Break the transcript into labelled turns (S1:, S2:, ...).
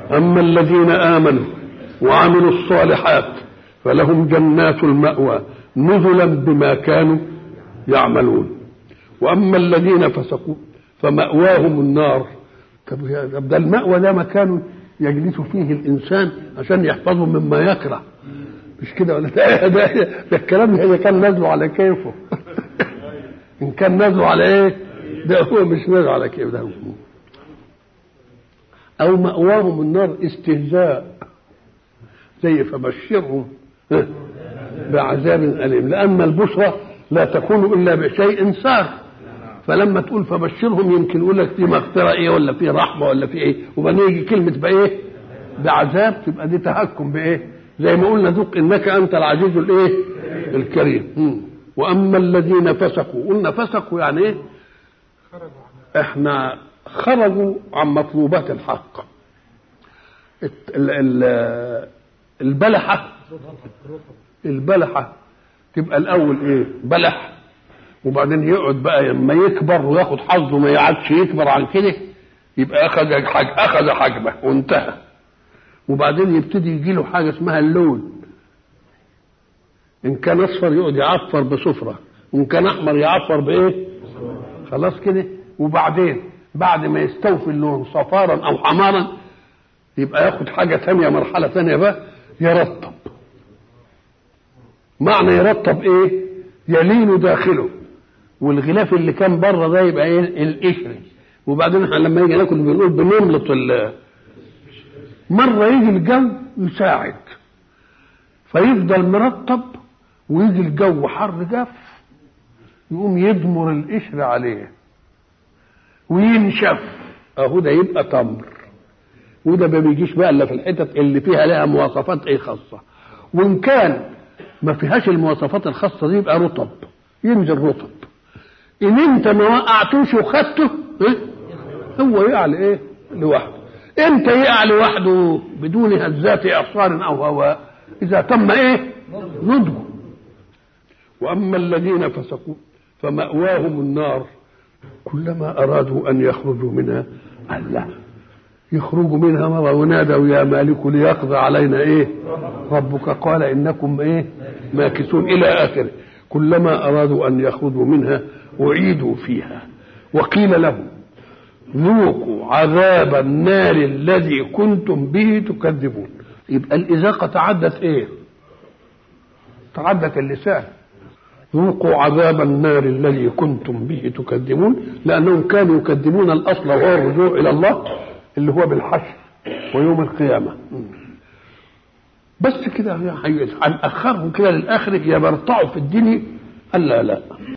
S1: أما الذين آمنوا وعملوا الصالحات فلهم جنات المأوى نزلا بما كانوا يعملون وأما الذين فسقوا فمأواهم النار طب ده المأوى ده مكان يجلس فيه الإنسان عشان يحفظه مما يكره مش كده ولا ده, ده, ده الكلام إذا كان نازله على كيفه إن كان نازله على إيه؟ ده هو مش نازل على كيفه ده هو. أو مأواهم النار استهزاء زي فبشرهم بعذاب أليم لأن البشرى لا تكون إلا بشيء سار فلما تقول فبشرهم يمكن يقول لك في مغفرة إيه ولا في رحمة ولا في إيه وبعدين يجي كلمة بإيه بعذاب تبقى دي تهكم بإيه زي ما قلنا ذوق إنك أنت العزيز الإيه الكريم وأما الذين فسقوا قلنا فسقوا يعني إيه احنا خرجوا عن مطلوبات الحق البلحة البلحة تبقى الأول إيه بلح وبعدين يقعد بقى لما يكبر وياخد حظه ما يقعدش يكبر عن كده يبقى أخذ حج أخذ حجمه وانتهى وبعدين يبتدي يجي له حاجة اسمها اللون إن كان أصفر يقعد يعفر بصفرة وإن كان أحمر يعفر بإيه خلاص كده وبعدين بعد ما يستوفي اللون صفارا او حمارا يبقى ياخد حاجه ثانيه مرحله ثانيه بقى يرطب معنى يرطب ايه يلين داخله والغلاف اللي كان بره ده يبقى ايه القشري وبعدين احنا لما يجي ناكل بنقول بنملط مره يجي الجو يساعد فيفضل مرطب ويجي الجو حر جاف يقوم يدمر القشر عليه وينشف اهو ده يبقى تمر وده ما بيجيش بقى الا في الحتت اللي فيها لها مواصفات ايه خاصه وان كان ما فيهاش المواصفات الخاصه دي يبقى رطب ينزل رطب ان انت ما وقعتوش وخدته إيه؟ هو يقع لايه لوحده امتى يقع لوحده بدون هزات اعصار او هواء اذا تم ايه نضجه واما الذين فسقوا فماواهم النار كلما أرادوا أن يخرجوا منها الله يخرجوا منها مرة ونادوا يا مالك ليقضى علينا إيه ربك قال إنكم إيه ماكثون إلى آخره كلما أرادوا أن يخرجوا منها أعيدوا فيها وقيل لهم ذوقوا عذاب النار الذي كنتم به تكذبون يبقى الإذاقة تعدت إيه تعدت اللسان ذوقوا عذاب النار الذي كنتم به تكذبون لانهم كانوا يكذبون الاصل وهو الرجوع الى الله اللي هو بالحشر ويوم القيامه بس كده هنأخرهم كده للاخر يا برطعوا في الدنيا قال لا لا